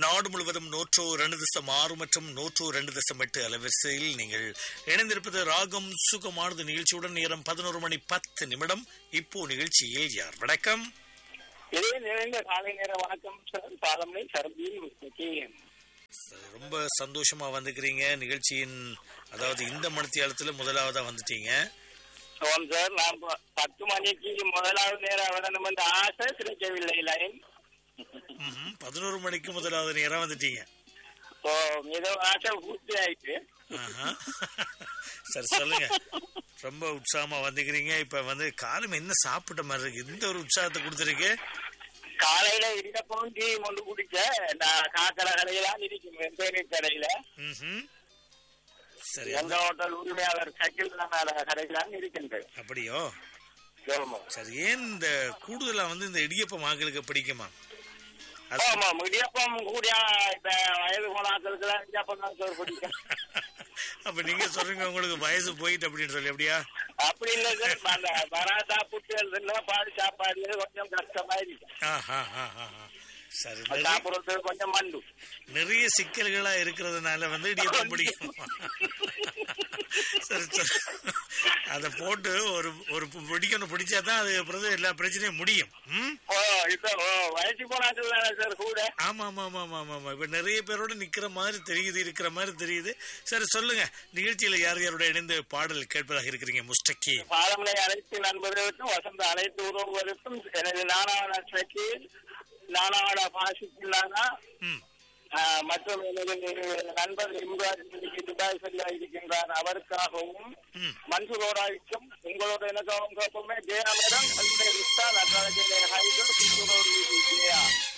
நாடு முழுவதும் நூற்று ரெண்டு தசம் ஆறு மற்றும் நூற்று ரெண்டு தசம் எட்டு அலைவரிசையில் நீங்கள் இணைந்திருப்பது ராகம் சுகமானது நிகழ்ச்சியுடன் நேரம் பதினோரு மணி பத்து நிமிடம் இப்போ நிகழ்ச்சியில் யார் வணக்கம் இதே நிறைந்த காலை நேர வணக்கம் சார் பாலமலை சரபியில் முக்கியம் சரி, ரொம்ப சந்தோஷமா வந்துக்கிறீங்க நிகழ்ச்சியின் அதாவது இந்த மணித்தியாலத்துல முதலாவதா வந்துட்டீங்க ஓம் சார் நான் ப- பத்து மணிக்கு முதலாவது நேரம் வரணும் என்ற ஆசை கிடைக்கவில்லை லைன் ம்ஹும். பதினோரு மணிக்கு முதலாவது நேரம் வந்துட்டீங்க ஓ ஏதோ ஆசை பூர்த்தி ஆயிட்டு ஆஹா. சரி சொல்லுங்க ரொம்ப உற்சாகமா வந்துக்கிறீங்க இப்ப வந்து காலம் என்ன சாப்பிட்ட மாதிரி இருக்கு இந்த ஒரு உற்சாகத்தை கொடுத்துருக்கு காலையில இடியப்பம் டீ கொண்டு குடிச்ச நான் காக்கடை கடையில இருக்கும் வெந்தேரி கடையில ம்ஹும். சரி எங்க ஹோட்டல் உரிமையாளர் சைக்கிள் கடையில இருக்கின்றது அப்படியோ ஆமா சரி ஏன் இந்த கூடுதலா வந்து இந்த இடியப்பம் ஆக்களுக்கு பிடிக்குமா அது- ஆமா இடியப்பம் கூடிய இப்ப வயது போனாக்களுக்கு எல்லாம் இடியப்பம் தான் சார் பிடிக்கும் அப்ப நீங்க சொல்றீங்க உங்களுக்கு வயசு போயிட்டு அப்படின்னு சொல்லி அப்படியா அப்படி இல்ல சார் அந்த பராட்டா புட்டு பால் சாப்பாடு கொஞ்சம் கஷ்டமா இருக்கு ஆஹா, ஆஹா, ஆஹா. சரி அது நிறைய- சாப்பிடுறது கொஞ்சம் மண்டு நிறைய சிக்கல்களா இருக்கிறதுனால வந்து இடியப்பம் பிடிக்கும் சரி சரி அத போட்டு ஒரு ஒரு பிடிக்கணும் பிடிச்சாதான் அது அப்புறம் எல்லா பிரச்சனையும் முடியும் ம்? ஓ இப்ப ஓ வயசு போனாக்கள் தானே சார் கூட ஆமா ஆமா ஆமா ஆமா ஆமா ஆமா இப்ப நிறைய பேரோட நிக்கிற மாதிரி தெரியுது இருக்கிற மாதிரி தெரியுது சரி சொல்லுங்க நிகழ்ச்சியில யார் யாரோட இணைந்து பாடல் கேட்பதாக இருக்கிறீங்க முஸ்டக்கி பாலமலை அனைத்து நண்பர்களுக்கும் வசந்த அனைத்து உறவுகளுக்கும் எனது நானாவட சக்கி நானாவட பாசிக்குள்ளானா ம் மற்றும் எனது நண்பர் இம்ரான் இன்னைக்கு துபாய் செல்ல இருக்கின்றார் அவருக்காகவும் ம் மன்சூரோடாய்க்கும் உங்களோட எனக்காகவும் கேட்போமே ஜெயா மேடம் என்னுடைய ரிஸ்தா நடராஜன் ஹைதர் ஜெயா